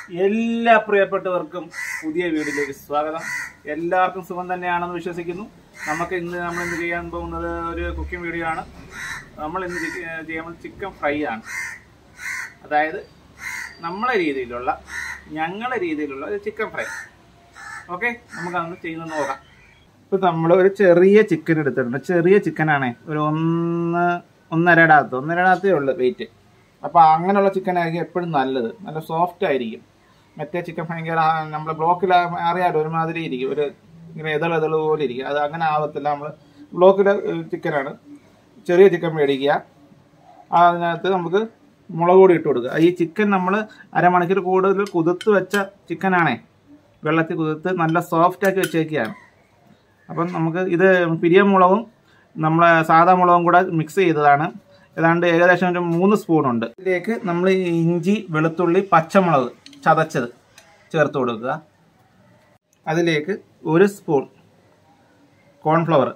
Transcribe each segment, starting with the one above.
എല്ലാ പ്രിയപ്പെട്ടവർക്കും പുതിയ വീഡിയോയിലേക്ക് സ്വാഗതം എല്ലാവർക്കും സുഖം തന്നെയാണെന്ന് വിശ്വസിക്കുന്നു നമുക്ക് ഇന്ന് നമ്മൾ ഇന്ന് ചെയ്യാൻ പോകുന്നത് ഒരു കുക്കിംഗ് വീഡിയോ ആണ് നമ്മൾ ഇന്ന് ചി- ചെയ്യുന്നത് ചിക്കൻ ഫ്രൈ ആണ് അതായത് നമ്മളെ രീതിയിലുള്ള ഞങ്ങളെ രീതിയിലുള്ള ഒരു ചിക്കൻ ഫ്രൈ ഓക്കെ നമുക്ക് അതൊന്ന് ചെയ്യുന്നത് നോക്കാം ഇപ്പൊ നമ്മൾ ഒരു ചെറിയ ചിക്കൻ എടുത്തിട്ടുണ്ട് ചെറിയ ചിക്കനാണേ ഒരു ഒന്ന് ഒന്നരയുടെ അകത്ത് ഒന്നരയുടെ അകത്തേ ഉള്ളു വെയിറ്റ് അപ്പൊ അങ്ങനെയുള്ള ചിക്കൻ ആയിരിക്കും എപ്പോഴും നല്ലത് നല്ല സോഫ്റ്റ് ആയിരിക്കും മറ്റേ ചിക്കൻ ഭയങ്കര നമ്മൾ ബ്ലോക്കിൽ അറിയാലോ ഒരുമാതിരി ഇരിക്കും ഒരു ഇങ്ങനെ എതള് എതള് പോലെ ഇരിക്കും അത് അങ്ങനെ ആവത്തില്ല നമ്മൾ ബ്ലോക്കിലെ ചിക്കനാണ് ചെറിയ ചിക്കൻ മേടിക്കുക അതിനകത്ത് നമുക്ക് മുളക് പൊടി ഇട്ട് കൊടുക്കുക ഈ ചിക്കൻ നമ്മൾ അരമണിക്കൂർ കൂടുതൽ കുതിർത്ത് വെച്ച ചിക്കനാണേ വെള്ളത്തിൽ കുതിർത്ത് നല്ല സോഫ്റ്റ് ആക്കി വെച്ചേക്കുകയാണ് അപ്പം നമുക്ക് ഇത് പിരിയൻ മുളകും നമ്മളെ സാധാ മുളകും കൂടെ മിക്സ് ചെയ്തതാണ് ഏതാണ്ട് ഏകദേശം ഒരു മൂന്ന് സ്പൂൺ ഉണ്ട് ഇതിലേക്ക് നമ്മൾ ഇഞ്ചി വെളുത്തുള്ളി പച്ചമുളക് ചതച്ചത് ചേർത്ത് കൊടുക്കുക അതിലേക്ക് ഒരു സ്പൂൺ കോൺഫ്ലവർ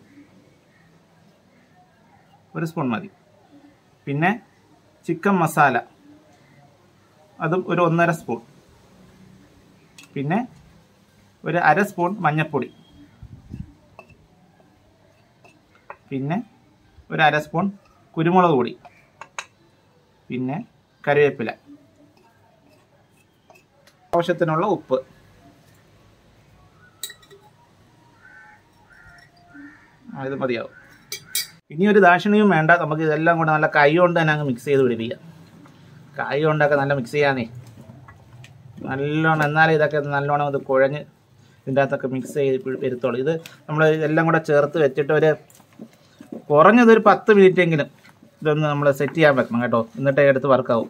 ഒരു സ്പൂൺ മതി പിന്നെ ചിക്കൻ മസാല അതും ഒരു ഒന്നര സ്പൂൺ പിന്നെ ഒരു അര സ്പൂൺ മഞ്ഞൾപ്പൊടി പിന്നെ ഒരു അര സ്പൂൺ കുരുമുളക് പൊടി പിന്നെ കറിവേപ്പില ആവശ്യത്തിനുള്ള ഉപ്പ് ആ, ഇത് മതിയാവും ഇനി ഒരു ദാക്ഷിണ്യവും വേണ്ട നമുക്ക് ഇതെല്ലാം കൂടെ നല്ല കൈ കൊണ്ട് തന്നെ അങ്ങ് മിക്സ് ചെയ്ത് പിടിപ്പിക്കാം കൈ കൊണ്ടൊക്കെ നല്ല മിക്സ് ചെയ്യാനേ നല്ലോണം എന്നാലേ ഇതൊക്കെ നല്ലോണം ഇത് കുഴഞ്ഞ് ഇതിൻ്റെ അകത്തൊക്കെ മിക്സ് ചെയ്ത് പി- വരുത്തുള്ളൂ ഇത് നമ്മൾ എല്ലാം കൂടെ ചേർത്ത് വെച്ചിട്ട് ഒരു കുറഞ്ഞത് ഒരു പത്ത് മിനിറ്റ് എങ്കിലും ഇതൊന്ന് നമ്മൾ സെറ്റ് ചെയ്യാൻ വെക്കണം കേട്ടോ എന്നിട്ടേ എടുത്ത് വർക്കാവും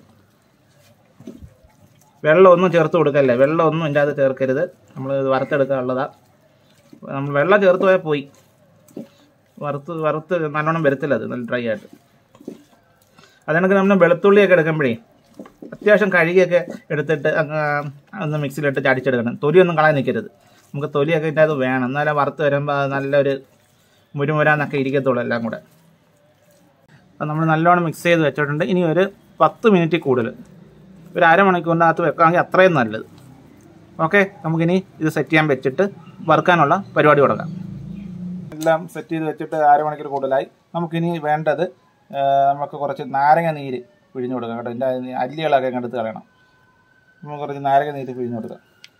വെള്ളം ഒന്നും ചേർത്ത് കൊടുക്കല്ലേ വെള്ളം ഒന്നും ഇതിൻ്റെ അകത്ത് ചേർക്കരുത് നമ്മൾ ഇത് വറുത്തെടുക്കാനുള്ളതാ നമ്മൾ വെള്ളം ചേർത്ത് പോയാൽ പോയി വറുത്ത് വറുത്ത് നല്ലോണം വരത്തില്ല അത് നല്ല ഡ്രൈ ആയിട്ട് അതിനൊക്കെ നമ്മൾ വെളുത്തുള്ളിയൊക്കെ എടുക്കുമ്പോഴേ അത്യാവശ്യം കഴുകിയൊക്കെ എടുത്തിട്ട് അങ്ങ് ഒന്ന് മിക്സിയിലിട്ട് ചടിച്ചെടുക്കണം തൊലിയൊന്നും കളയാൻ നിൽക്കരുത് നമുക്ക് തൊലിയൊക്കെ ഇതിൻ്റെ അത് വേണം എന്നാലേ വറുത്ത് വരുമ്പോൾ അത് നല്ലൊരു മുരുമുരാന്നൊക്കെ ഇരിക്കത്തുള്ളൂ എല്ലാം കൂടെ അപ്പം നമ്മൾ നല്ലോണം മിക്സ് ചെയ്ത് വെച്ചിട്ടുണ്ട് ഇനി ഒരു പത്ത് മിനിറ്റ് കൂടുതൽ ഒരു അരമണിക്കൂറിനകത്ത് വെക്കാമെങ്കിൽ അത്രയും നല്ലത് ഓക്കെ നമുക്കിനി ഇത് സെറ്റ് ചെയ്യാൻ വെച്ചിട്ട് വറുക്കാനുള്ള പരിപാടി തുടങ്ങാം എല്ലാം സെറ്റ് ചെയ്ത് വെച്ചിട്ട് അരമണിക്കൂർ കൂടുതലായി നമുക്കിനി വേണ്ടത് ആ, നമുക്ക് കുറച്ച് നാരങ്ങ നീര് പിഴിഞ്ഞു കൊടുക്കാം കേട്ടോ ഇതിൻ്റെ അല്ലികളൊക്കെ അങ്ങ് എടുത്ത് കളയണം നമുക്ക് കുറച്ച് നാരങ്ങ നീര് പിഴിഞ്ഞു കൊടുക്കാം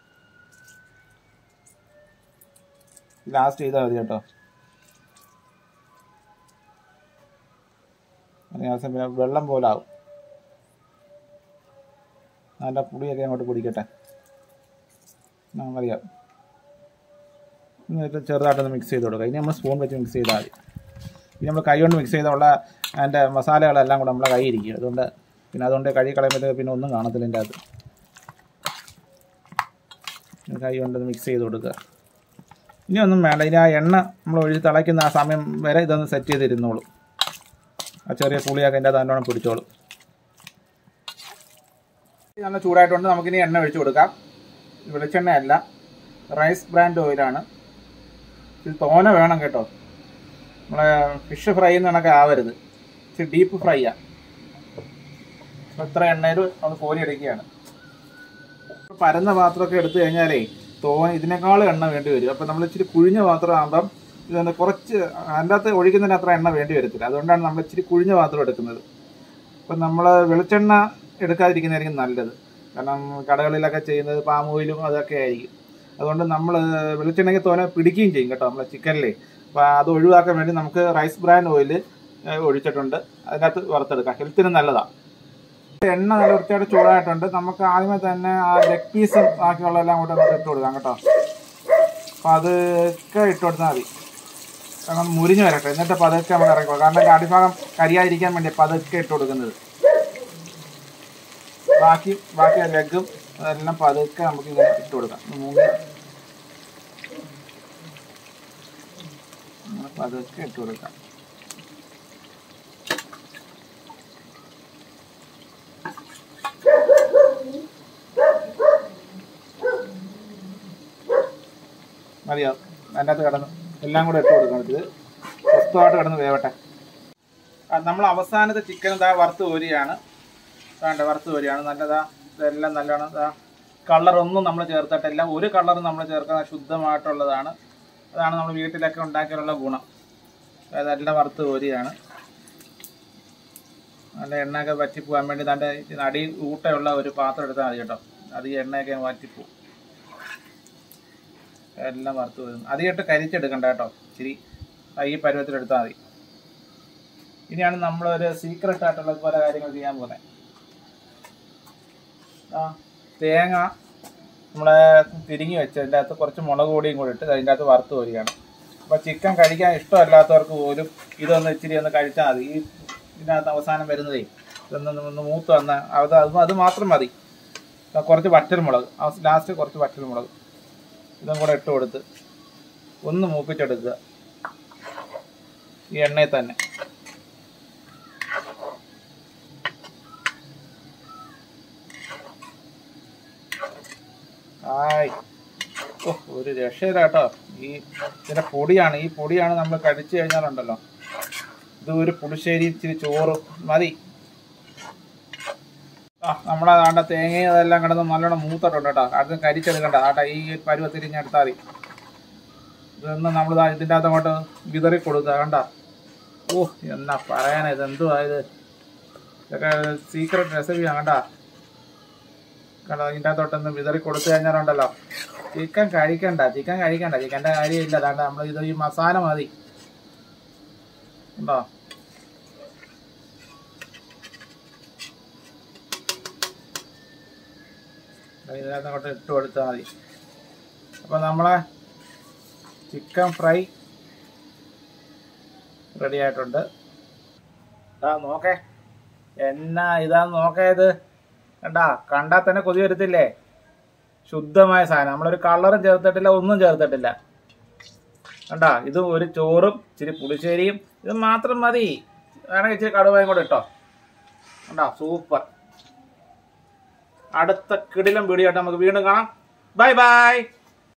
ലാസ്റ്റ് ചെയ്താൽ മതി കേട്ടോ അല്ലെങ്കിൽ ആ സമയം പിന്നെ വെള്ളം പോലെ ആവും നല്ല പുളിയൊക്കെ അങ്ങോട്ട് കുടിക്കട്ടെ നമുക്കറിയാം എന്നിട്ട് ചെറുതായിട്ടൊന്ന് മിക്സ് ചെയ്ത് കൊടുക്കുക ഇനി നമ്മൾ സ്പൂൺ വെച്ച് മിക്സ് ചെയ്താൽ മതി ഇനി നമ്മൾ കൈ കൊണ്ട് മിക്സ് ചെയ്തുള്ള അതിൻ്റെ മസാലകളെല്ലാം കൂടെ നമ്മളെ കൈ ഇരിക്കും അതുകൊണ്ട് പിന്നെ അതുകൊണ്ട് കഴുകി കളയുമ്പോഴത്തേക്ക് പിന്നെ ഒന്നും കാണത്തില്ല ഇതിൻ്റെ അകത്ത് ഇനി കൈ കൊണ്ട് മിക്സ് ചെയ്ത് കൊടുക്കുക ഇനി ഒന്നും വേണ്ട ഇനി ആ എണ്ണ നമ്മൾ ഒഴിച്ച് തിളയ്ക്കുന്ന ആ സമയം വരെ ഇതൊന്ന് സെറ്റ് ചെയ്തിരുന്നോളൂ ആ ചെറിയ പുളിയൊക്കെ അതിൻ്റെ നല്ലോണം പിടിച്ചോളും ഇത് നല്ല ചൂടായിട്ടുണ്ട് നമുക്കിനി എണ്ണ ഒഴിച്ച് കൊടുക്കാം വെളിച്ചെണ്ണയല്ല റൈസ് ബ്രാൻഡ് ഓയിലാണ് ഇത് തോന വേണം കേട്ടോ നമ്മളെ ഫിഷ് ഫ്രൈ എന്നൊക്കെ ആവരുത് ഇച്ചിരി ഡീപ്പ് ഫ്രൈയാ എത്ര എണ്ണയിൽ ഒന്ന് കോരി എടുക്കുകയാണ് പരന്ന പാത്രമൊക്കെ എടുത്തു കഴിഞ്ഞാലേ തോന ഇതിനേക്കാളും എണ്ണ വേണ്ടി വരും അപ്പം നമ്മൾ ഇച്ചിരി കുഴിഞ്ഞ പാത്രം ആകുമ്പം ഇതൊന്ന് കുറച്ച് അതിൻ്റെ അകത്ത് ഒഴിക്കുന്നതിന് അത്ര എണ്ണ വേണ്ടി വരത്തില്ല അതുകൊണ്ടാണ് നമ്മൾ ഇച്ചിരി കുഴിഞ്ഞ പാത്രം എടുക്കുന്നത് അപ്പം നമ്മൾ വെളിച്ചെണ്ണ എടുക്കാതിരിക്കുന്നതായിരിക്കും നല്ലത് കാരണം കടകളിലൊക്കെ ചെയ്യുന്നത് പാം ഓയിലും അതൊക്കെ ആയിരിക്കും അതുകൊണ്ട് നമ്മൾ വെളിച്ചെണ്ണയ്ക്ക് തോനെ പിടിക്കുകയും ചെയ്യും കേട്ടോ നമ്മളെ ചിക്കനിലേ അപ്പോൾ അത് ഒഴിവാക്കാൻ വേണ്ടി നമുക്ക് റൈസ് ബ്രാൻഡ് ഓയിൽ ഒഴിച്ചിട്ടുണ്ട് അതിനകത്ത് വറുത്തെടുക്കാം ഹെൽത്തിന് നല്ലതാണ് എണ്ണ നല്ല വൃത്തിയായിട്ട് ചൂടായിട്ടുണ്ട് നമുക്ക് ആദ്യമേ തന്നെ ആ ലെഗ് പീസും ബാക്കിയുള്ളതെല്ലാം കൂടെ നമുക്ക് ഇട്ട് കൊടുക്കാം കേട്ടോ അപ്പോൾ അതൊക്കെ ഇട്ട് കൊടുത്താൽ മതി കാരണം മുരിഞ്ഞ് വരട്ടെ എന്നിട്ട് പതുക്കെ നമുക്ക് ഇറക്കുക കാരണം ഇതിന്റെ അടിഭാഗം കരിയാതിരിക്കാൻ വേണ്ടി പതുക്കെ ഇട്ട് കൊടുക്കുന്നത് ബാക്കി ബാക്കി ലെഗും അതെല്ലാം പതുക്കെ നമുക്ക് ഇങ്ങനെ ഇട്ട് കൊടുക്കാം മൂന്ന് അങ്ങനെ പതുക്കെ ഇട്ട് കൊടുക്കാം മതിയോ അതിൻ്റെ അകത്ത് കിടന്ന് എല്ലാം കൂടെ ഇട്ട് കൊടുക്കണം ഇത് സ്വസ്ഥമായിട്ട് കിടന്ന് വേവട്ടെ ആ, നമ്മൾ അവസാനത്തെ ചിക്കൻ ഇതാ വറുത്ത് കോരിയാണ് വേണ്ട വറുത്ത് കോരിയാണ് നല്ലതാ ഇതെല്ലാം നല്ലോണം ഇതാ കളറൊന്നും നമ്മൾ ചേർത്തിട്ടില്ല ഒരു കളറും നമ്മൾ ചേർക്കുന്ന ശുദ്ധമായിട്ടുള്ളതാണ് അതാണ് നമ്മൾ വീട്ടിലൊക്കെ ഉണ്ടാക്കിയുള്ള ഗുണം അതെല്ലാം വറുത്ത് കോരിയാണ് നല്ല എണ്ണയൊക്കെ വറ്റിപ്പോകാൻ വേണ്ടി തൻ്റെ അടി ഊട്ടയുള്ള ഒരു പാത്രം എടുത്താൽ മതി കേട്ടോ അത് ഈ എണ്ണയൊക്കെ വറ്റിപ്പോവും എല്ലാം വറുത്ത് വരുന്നു അധികമായിട്ട് കരിച്ചെടുക്കണ്ട കേട്ടോ ഇച്ചിരി ഈ പരുവത്തിലെടുത്താൽ മതി ഇനിയാണ് നമ്മളൊരു സീക്രട്ട് ആയിട്ടുള്ള പല കാര്യങ്ങൾ ചെയ്യാൻ പോകുന്നത് ആ തേങ്ങ നമ്മളെ തിരിങ്ങി വെച്ച് അതിൻ്റെ അകത്ത് കുറച്ച് മുളക് പൊടിയും കൂടി ഇട്ട് അതിൻ്റെ അകത്ത് വറുത്ത് വരികയാണ് അപ്പോൾ ചിക്കൻ കഴിക്കാൻ ഇഷ്ടമല്ലാത്തവർക്ക് പോലും ഇതൊന്ന് ഇച്ചിരി ഒന്ന് കഴിച്ചാൽ മതി ഈ ഇതിനകത്ത് അവസാനം വരുന്നതേ ഇതൊന്ന് ഒന്ന് മൂത്ത് വന്ന അത് അത് അത് മാത്രം മതി ആ കുറച്ച് വറ്റൽമുളക് ലാസ്റ്റ് കുറച്ച് വറ്റൽമുളക് ഇതും കൂടെ ഇട്ട് കൊടുത്ത് ഒന്ന് മൂപ്പിച്ചെടുക്കുക ഈ എണ്ണയിൽ തന്നെ ആയ് ഓ ഒരു രക്ഷയില്ല കേട്ടോ ഈ ഇതിന്റെ പൊടിയാണ് ഈ പൊടിയാണ് നമ്മൾ കഴിച്ചു കഴിഞ്ഞാലുണ്ടല്ലോ ഇത് ഒരു പുളിശ്ശേരി ഇച്ചിരി ചോറ് മതി ആ നമ്മളെ ആണ്ട തേങ്ങയും അതെല്ലാം കിടന്ന് നല്ലോണം മൂത്തിട്ടുണ്ട് കേട്ടോ അത് കരിച്ചെടുക്കണ്ട ആട്ടെ ഈ പരുവത്തിൽ ഞാൻ എടുത്താൽ മതി ഇതൊന്ന് നമ്മൾ ഇതിൻ്റെ അകത്ത് അങ്ങോട്ട് വിതറി കൊടുക്കുക കണ്ട ഓ എന്നാ പറയാനാ ഇത് എന്തുവാ ഇത് ഇതൊക്കെ സീക്രട്ട് റെസിപ്പിയാണ് കണ്ട കണ്ട ഇതിൻ്റെ അകത്തോട്ടൊന്ന് വിതറി കൊടുത്തു കഴിഞ്ഞാലുണ്ടല്ലോ ചിക്കൻ കഴിക്കണ്ട ചിക്കൻ കഴിക്കണ്ട ചിക്കൻ്റെ കാര്യമില്ല അതാണ്ട് നമ്മൾ ഇത് ഈ മസാല മതി ഉണ്ടോ ഇതിനകത്ത് അങ്ങോട്ട് ഇട്ട് കൊടുത്താൽ മതി അപ്പോൾ നമ്മളെ ചിക്കൻ ഫ്രൈ റെഡി ആയിട്ടുണ്ട് ആ നോക്കേ എന്നാ ഇതാന്ന് നോക്കേ ഇത് കണ്ടാ കണ്ടാൽ തന്നെ കൊതി വരത്തില്ലേ ശുദ്ധമായ സാധനം നമ്മളൊരു കളറും ചേർത്തിട്ടില്ല ഒന്നും ചേർത്തിട്ടില്ല കണ്ടാ ഇത് ഒരു ചോറും ഇച്ചിരി പുളിശ്ശേരിയും ഇത് മാത്രം മതി വേണമെങ്കിൽ ഇച്ചിരി കടുവയും കൂടെ ഇട്ടോ കണ്ടാ സൂപ്പർ അടുത്ത കിടിലം വീഡിയോ ആയിട്ട് നമുക്ക് വീണ്ടും കാണാം ബൈ ബൈ